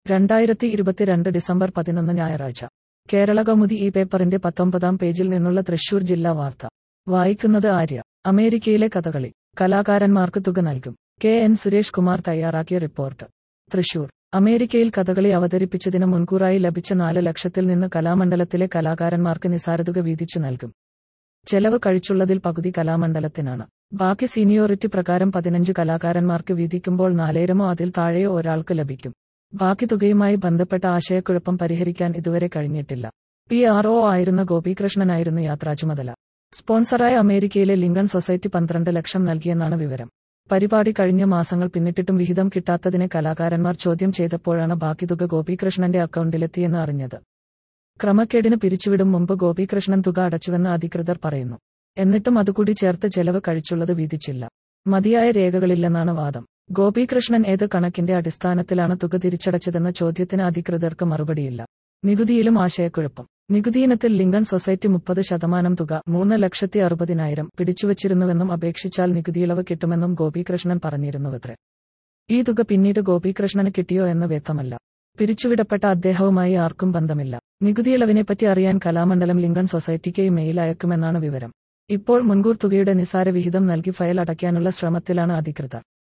രണ്ടായിരത്തി ഇരുപത്തിരണ്ട് ഡിസംബർ പതിനൊന്ന് ഞായറാഴ്ച കേരള കൗമുദി ഈ പേപ്പറിന്റെ പത്തൊമ്പതാം പേജിൽ നിന്നുള്ള തൃശൂർ ജില്ലാ വാർത്ത വായിക്കുന്നത് ആര്യ അമേരിക്കയിലെ കഥകളി കലാകാരന്മാർക്ക് തുക നൽകും കെ എൻ സുരേഷ് കുമാർ തയ്യാറാക്കിയ റിപ്പോർട്ട് തൃശൂർ അമേരിക്കയിൽ കഥകളി അവതരിപ്പിച്ചതിന് മുൻകൂറായി ലഭിച്ച നാല് ലക്ഷത്തിൽ നിന്ന് കലാമണ്ഡലത്തിലെ കലാകാരന്മാർക്ക് നിസാരതുക വീതിച്ചു നൽകും ചെലവ് കഴിച്ചുള്ളതിൽ പകുതി കലാമണ്ഡലത്തിനാണ് ബാക്കി സീനിയോറിറ്റി പ്രകാരം പതിനഞ്ച് കലാകാരന്മാർക്ക് വീതിക്കുമ്പോൾ നാലേരമോ അതിൽ താഴെയോ ഒരാൾക്ക് ലഭിക്കും ബാക്കി തുകയുമായി ബന്ധപ്പെട്ട ആശയക്കുഴപ്പം പരിഹരിക്കാൻ ഇതുവരെ കഴിഞ്ഞിട്ടില്ല പി ആർ ഒ ആയിരുന്ന ഗോപികൃഷ്ണനായിരുന്നു യാത്രാചുമതല സ്പോൺസറായ അമേരിക്കയിലെ ലിങ്കൺ സൊസൈറ്റി പന്ത്രണ്ട് ലക്ഷം നൽകിയെന്നാണ് വിവരം പരിപാടി കഴിഞ്ഞ മാസങ്ങൾ പിന്നിട്ടിട്ടും വിഹിതം കിട്ടാത്തതിനെ കലാകാരന്മാർ ചോദ്യം ചെയ്തപ്പോഴാണ് ബാക്കി തുക ഗോപികൃഷ്ണന്റെ അക്കൗണ്ടിലെത്തിയെന്ന് അറിഞ്ഞത് ക്രമക്കേടിന് പിരിച്ചുവിടും മുമ്പ് ഗോപികൃഷ്ണൻ തുക അടച്ചുവെന്ന് അധികൃതർ പറയുന്നു എന്നിട്ടും അതുകൂടി ചേർത്ത് ചെലവ് കഴിച്ചുള്ളത് വീതിച്ചില്ല മതിയായ രേഖകളില്ലെന്നാണ് വാദം ഗോപികൃഷ്ണൻ ഏത് കണക്കിന്റെ അടിസ്ഥാനത്തിലാണ് തുക തിരിച്ചടച്ചതെന്ന ചോദ്യത്തിന് അധികൃതർക്ക് മറുപടിയില്ല നികുതിയിലും ആശയക്കുഴപ്പം നികുതിയിനത്തിൽ ലിങ്കൺ സൊസൈറ്റി മുപ്പത് ശതമാനം തുക മൂന്ന് ലക്ഷത്തി അറുപതിനായിരം പിടിച്ചുവച്ചിരുന്നുവെന്നും അപേക്ഷിച്ചാൽ നികുതിയിളവ് കിട്ടുമെന്നും ഗോപികൃഷ്ണൻ പറഞ്ഞിരുന്നുവത്രേ ഈ തുക പിന്നീട് ഗോപികൃഷ്ണന് കിട്ടിയോ എന്ന് വ്യക്തമല്ല പിരിച്ചുവിടപ്പെട്ട അദ്ദേഹവുമായി ആർക്കും ബന്ധമില്ല നികുതിയിളവിനെപ്പറ്റി അറിയാൻ കലാമണ്ഡലം ലിങ്കൺ സൊസൈറ്റിക്ക് മെയിൽ അയക്കുമെന്നാണ് വിവരം ഇപ്പോൾ മുൻകൂർ തുകയുടെ നിസാര വിഹിതം നൽകി ഫയൽ അടയ്ക്കാനുള്ള ശ്രമത്തിലാണ് അധികൃതർ